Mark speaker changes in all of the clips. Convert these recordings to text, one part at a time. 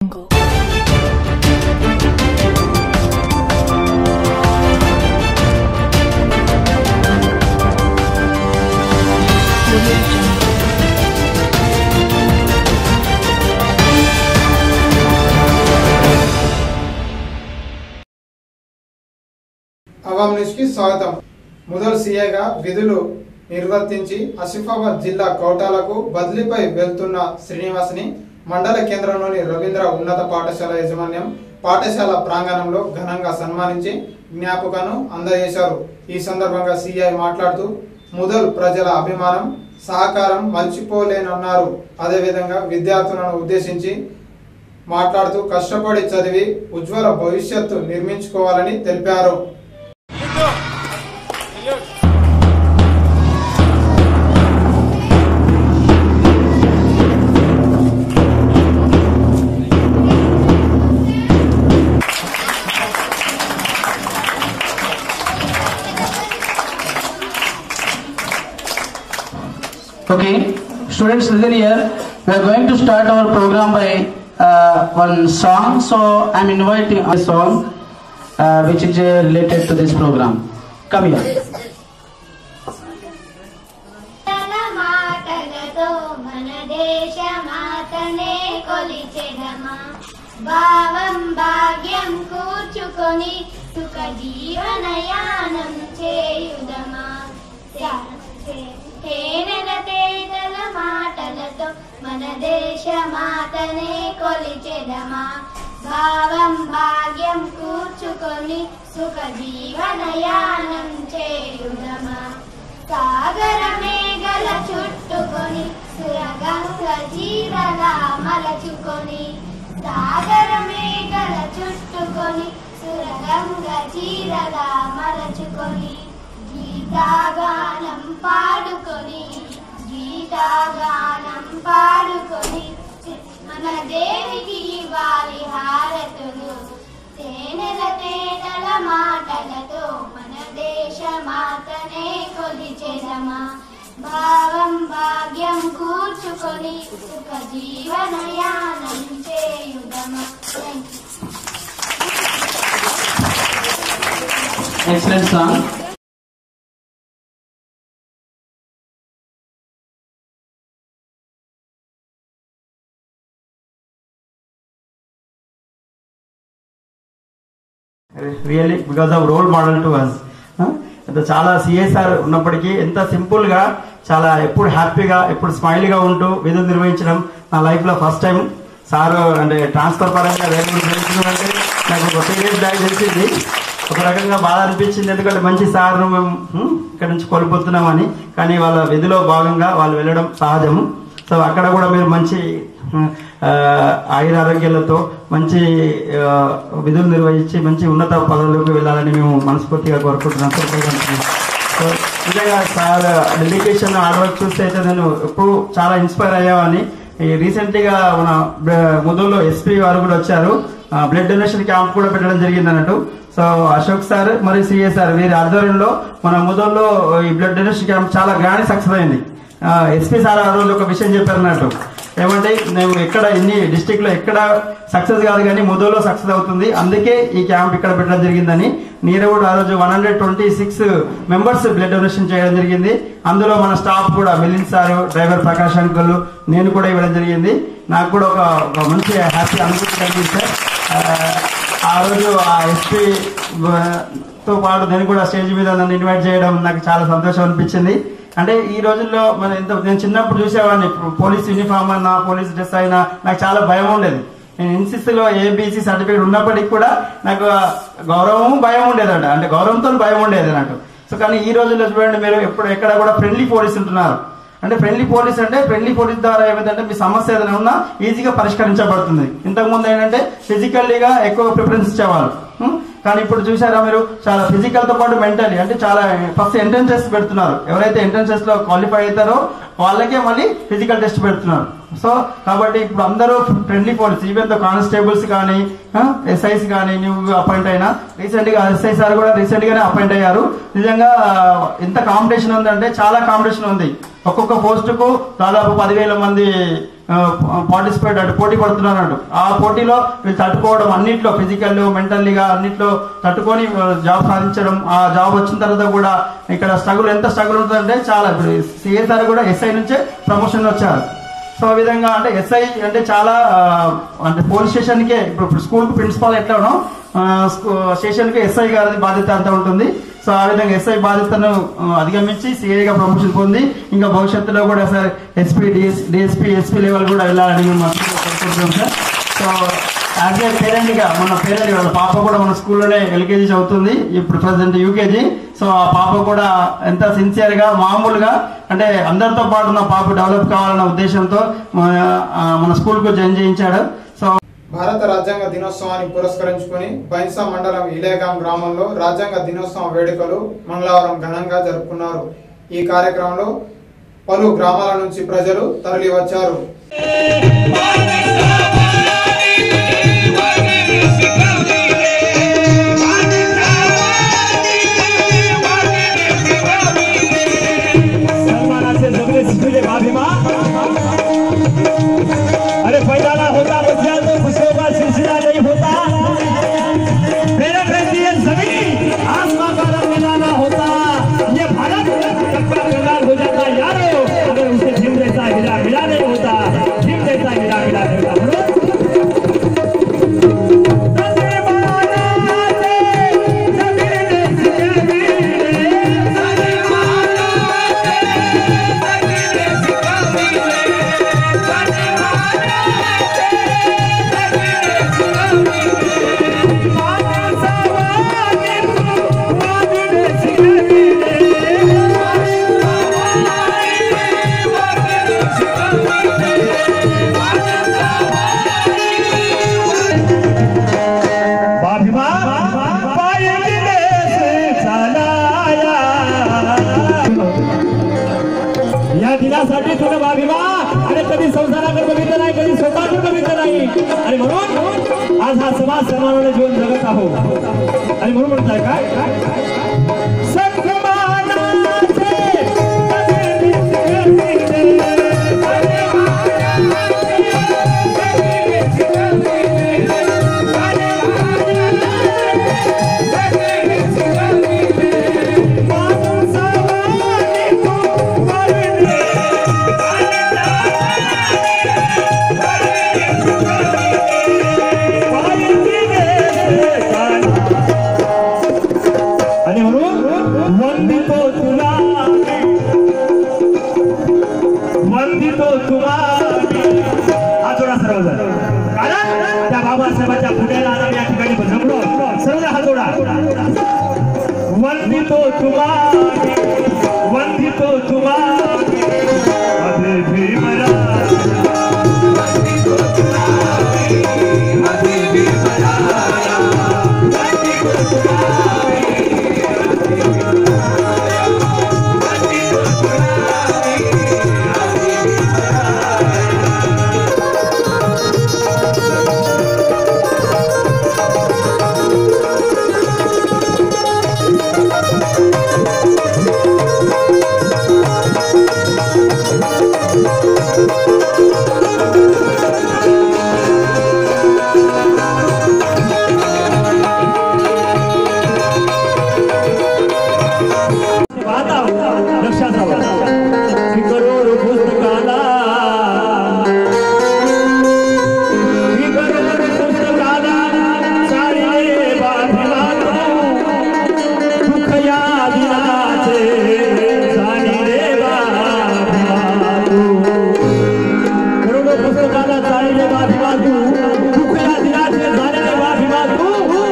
Speaker 1: అవాం news కి స్వాగతం ముదల్ సీఏగా విధులు నిర్వర్తించి ఆసిఫాబాద్ జిల్లా కోటాలకు బదిలీపై వెళ్తున్న శ్రీనివాస్ని మండల కేంద్రంలోని రవీంద్ర ఉన్నత పాఠశాల యాజమాన్యం పాఠశాల ప్రాంగణంలో ఘనంగా సన్మానించి జ్ఞాపకాన్ని అందజేశారు ఈ సందర్భంగా సిఐ మాట్లాడుతూ ముదల్ ప్రజల అభిమానం సహకారం మర్చిపోలేనన్నారు అదేవిధంగా విద్యార్థులను ఉద్దేశించి మాట్లాడుతూ కష్టపడి చదివి ఉజ్వల భవిష్యత్తు నిర్మించుకోవాలని తెలిపారు
Speaker 2: Okay, students listen here. We are going to start our program by uh, one song. So I'm inviting a song uh, which is uh, related to this program. Come here.
Speaker 3: తన మాటలతో మన దేశ మాతనే కొలిచెదమా భావం భాగ్యం కూర్చుకొని సుఖ జీవనయానం చేయుదమా తేనెల తేటల మాటలతో మన దేశ మాతనే కొలిచెదమా భావం భాగ్యం కూర్చుకొని సుఖ జీవనయానం చేయుదమా సాగర మేఘల చుట్టుకొని సురగంగ జీవగా మలచుకొని సాగర మేఘల చుట్టుకొని సురగంగ జీరగా మలచుకొని గీతాగానం పాడుకొని గీతాగానం పాడుకొని మన దేవికి ఇవ్వాలి హారతులు తేనెల తేనెల మాటలతో మన దేశ మాతనే కొలిచెదమా భావం భాగ్యం కూర్చుకొని సుఖ జీవనయానం చేయుదమా Thank you.
Speaker 2: Excellent song.
Speaker 4: Really because of role model to us చాలా సిఎస్ఆర్ ఉన్నప్పటికీ ఎంత సింపుల్ గా చాలా ఎప్పుడు హ్యాపీగా ఎప్పుడు స్మైల్ గా ఉంటూ విధులు నిర్వహించడం నా లైఫ్ లో ఫస్ట్ టైం సార్ అంటే ట్రాన్స్ఫర్ పరంగా వేరే అంటే నాకు ఒక త్రీ డేస్ బ్యాక్ తెలిసింది ఒక రకంగా బాధ అనిపించింది ఎందుకంటే మంచి సార్ మేము హ్మ్, ఇక్కడ నుంచి కోల్పోతున్నామని కానీ వాళ్ళ విధిలో భాగంగా వాళ్ళు వెళ్ళడం సహజము సో అక్కడ కూడా మీరు మంచి ఆ, ఆయుర ఆరోగ్యాలతో మంచి ఆ, విధులు నిర్వహించి మంచి ఉన్నత పదవులకు వెళ్ళాలని మేము మనస్ఫూర్తిగా కోరుకుంటున్నాం సో నిజంగా సార్ డెడికేషన్ హార్డ్ వర్క్ చూస్తే అయితే నేను ఎప్పుడు చాలా ఇన్స్పైర్ అయ్యామని ఈ రీసెంట్ గా మన బ- ముదుల్లో ఎస్పీ వారు కూడా వచ్చారు బ్లడ్ డొనేషన్ క్యాంప్ కూడా పెట్టడం జరిగింది అన్నట్టు సో అశోక్ సార్ మరియు సిఎస్ సార్ వీరి ఆధ్వర్యంలో మన ముదల్లో ఈ బ్లడ్ డొనేషన్ క్యాంప్ చాలా గ్రాండ్ సక్సెస్ అయింది ఎస్పీ సార్ ఆ రోజు ఒక విషయం చెప్పారు అన్నట్టు ఏమంటే మేము ఎక్కడ ఎన్ని డిస్టిక్ లో ఎక్కడ సక్సెస్ కాదు కానీ ముదోలో సక్సెస్ అవుతుంది అందుకే ఈ క్యాంప్ ఇక్కడ పెట్టడం జరిగిందని నేను కూడా ఆ రోజు one hundred twenty six members blood donation చేయడం జరిగింది అందులో మన స్టాఫ్ కూడా Milin sir driver Prakash uncle నేను కూడా ఇవ్వడం జరిగింది నాకు కూడా ఒక ఒక మంచి హ్యాపీ అనుభూతి కలిగింది సార్ ఆ, ఆ రోజు ఆ ఎస్పీ తో పాటు నేను కూడా స్టేజ్ మీద నన్ను ఇన్వైట్ చేయడం నాకు చాలా సంతోషం అనిపించింది అంటే ఈ రోజుల్లో మన ఎంత నేను చిన్నప్పుడు చూసేవాడిని పోలీస్ యూనిఫామ్ అయినా పోలీస్ డ్రెస్ అయినా నాకు చాలా భయం ఉండేది నేను ఎన్సిసి లో ఏబీసీ సర్టిఫికేట్ ఉన్నప్పటికీ కూడా నాకు ఆ గౌరవం భయం ఉండేదంట అంటే గౌరవంతో భయం ఉండేది నాకు సో కానీ ఈ రోజుల్లో చూడండి మీరు ఎప్పుడు ఎక్కడ కూడా ఫ్రెండ్లీ పోలీస్ ఉంటున్నారు అంటే ఫ్రెండ్లీ పోలీస్ అంటే ఫ్రెండ్లీ పోలీస్ ద్వారా ఏమిటంటే మీ సమస్య ఏదైనా ఉన్నా ఈజీగా పరిష్కరించబడుతుంది ఇంతకు ముందు ఏంటంటే ఫిజికల్లీగా ఎక్కువ ప్రిఫరెన్స్ ఇచ్చేవాళ్ళు ఉం? కానీ ఇప్పుడు చూసారా మీరు చాలా ఫిజికల్ తో పాటు మెంటలీ అంటే చాలా ఫస్ట్ ఎంట్రన్స్ టెస్ట్ పెడుతున్నారు ఎవరైతే ఎంట్రన్స్ టెస్ట్ లో క్వాలిఫై అవుతారో వాళ్ళకే మళ్ళీ ఫిజికల్ టెస్ట్ పెడుతున్నారు సో కాబట్టి ఇప్పుడు అందరూ ఫ్రెండ్లీ పోలీస్ ఈవెన్ తో కానిస్టేబుల్స్ కానీ ఎస్ఐస్ కానీ న్యూ అపాయింట్ అయినా రీసెంట్ గా ఎస్ఐ సార్ కూడా రీసెంట్ గానే అపాయింట్ అయ్యారు నిజంగా ఆ, ఎంత కాంపిటీషన్ ఉందంటే చాలా కాంపిటీషన్ ఉంది ఒక్కొక్క పోస్ట్ కు దాదాపు పదివేల మంది పార్టిసిపేట్ అంటే పోటీ పడుతున్నారు ఆ పోటీలో వీళ్ళు తట్టుకోవడం అన్నిట్లో ఫిజికల్ మెంటల్లీగా అన్నిట్లో తట్టుకొని జాబ్ సాధించడం ఆ జాబ్ వచ్చిన తర్వాత కూడా ఇక్కడ స్ట్రగుల్ ఎంత స్ట్రగుల్ ఉంటుందంటే చాలా ఇప్పుడు సిఎస్ఆర్ కూడా ఎస్ఐ నుంచే ప్రమోషన్ వచ్చారు సో ఆ విధంగా అంటే ఎస్ఐ అంటే చాలా ఆ, అంటే పోలీస్ స్టేషన్కే ఇప్పుడు ఇప్పుడు స్కూల్ ప్రిన్సిపాల్ ఎట్లానో స్టేషన్కి ఎస్ఐ గారి బాధ్యత అంతా ఉంటుంది సో ఆ విధంగా ఎస్ఐ బాధ్యతను ఆ, అధిగమించి సిఐగా ప్రమోషన్ పొంది ఇంకా భవిష్యత్తులో కూడా sir SP DSP SP level కూడా వెళ్ళాలని మేము కోరుకుంటున్నాం sir so as a parent గా మన పేరెంట్ వాళ్ళ పాప కూడా మన స్కూల్లోనే ఎల్కేజీ చదువుతుంది ఇప్పుడు ప్రజెంట్ యూకేజీ సో ఆ పాప కూడా ఎంత సిన్సియర్ గా మామూలుగా అంటే అందరితో పాటు నా పాప డెవలప్ కావాలన్న ఉద్దేశంతో మన ఆ, మన స్కూల్ కు జాయిన్ చేయించాడు సో
Speaker 1: భారత రాజ్యాంగ దినోత్సవాన్ని పురస్కరించుకుని బైన్సా మండలం ఇలేగాం గ్రామంలో రాజ్యాంగ దినోత్సవం వేడుకలు మంగళవారం ఘనంగా జరుపుకున్నారు ఈ కార్యక్రమంలో పలు గ్రామాల నుంచి ప్రజలు తరలి వచ్చారు
Speaker 5: सन्मानाचे सगळे शिकले भाभीमा अरे पैदाना होता बच्चा तो खुशियों का सिलसिला नहीं होता प्रेरक रहती है जमीन आसमां का रंग मिलाना होता ये भारत कपड़ा कंगाल हो जाता यारो अगर उसे जिम जैसा हिला मिला नहीं होता जिम जैसा हिला मिला नहीं होता बोलो बाभिमा पायगिने से चालाया या दिनासाठी तुला बाभिमा आणि कधी संसाराकडे बघितलं नाही कधी स्वतःकडे बघितलं नाही आणि म्हणून आज हा समाज सन्मानाने जीवन जगत आहोत आणि म्हणून म्हणताय काय सन्मानाचे आणि म्हणून वंदितो तुला वंदितो तुला हा जोडा सर्वजण कारण त्या बाबासाहेबांच्या पुण्याला आम्ही या ठिकाणी जमलो सर्व हा जोडा वंदितो तुला वंदितो तुला अभे भीमरा वाहता लक्षात राहा की करोड पुस्तकाला की करोड पुस्तकाला चालले बाधिवानो दुःख या दिनाचे जाणीले बाधिवानो करोड पुस्तकाला चालले बाधिवानो दुःख या दिनाचे झालेले बाधिवानो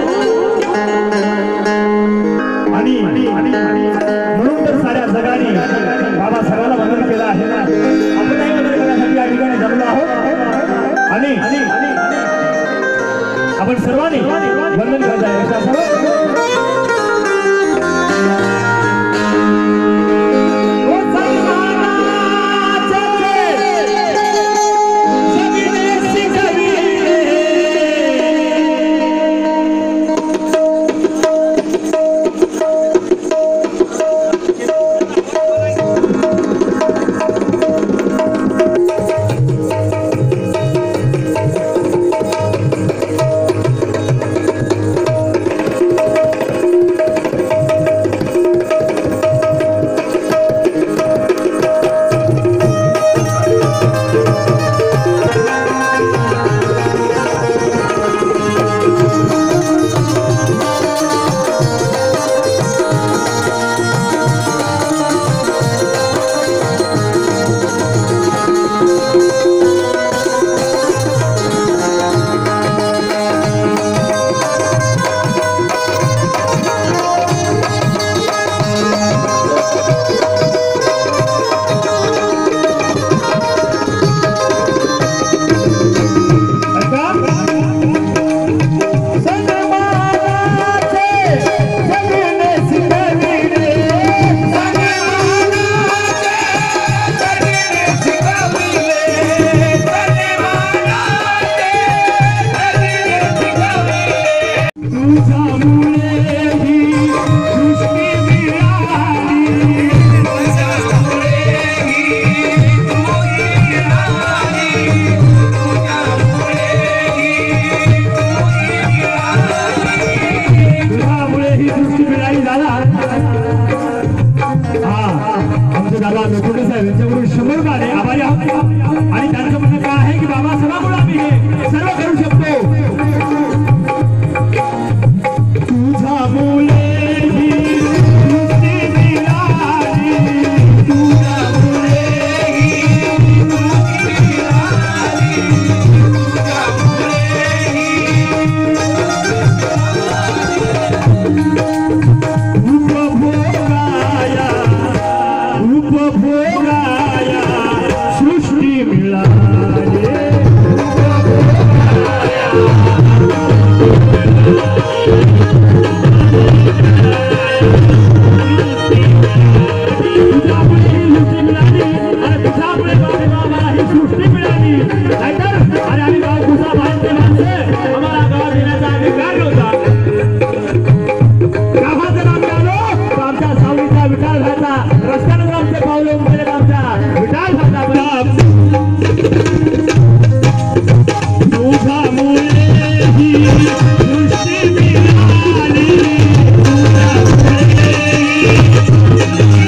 Speaker 5: आणि म्हणून तर साऱ्या जगाने बाबा सर्वांना वंदन केलं आहे आपणही वंदन करण्यासाठी या ठिकाणी जमलो आहोत आणि आपण सर्वांनी वंदन करत आहे कशासह? ओ सन्मानाचे खुशी मिलाली पूरा करेगी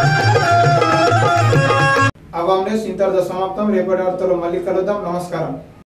Speaker 1: అవామ్ న్యూస్ ఇంతటితో సమాప్తం రేపటి వార్తలు మళ్ళీ కలుద్దాం నమస్కారం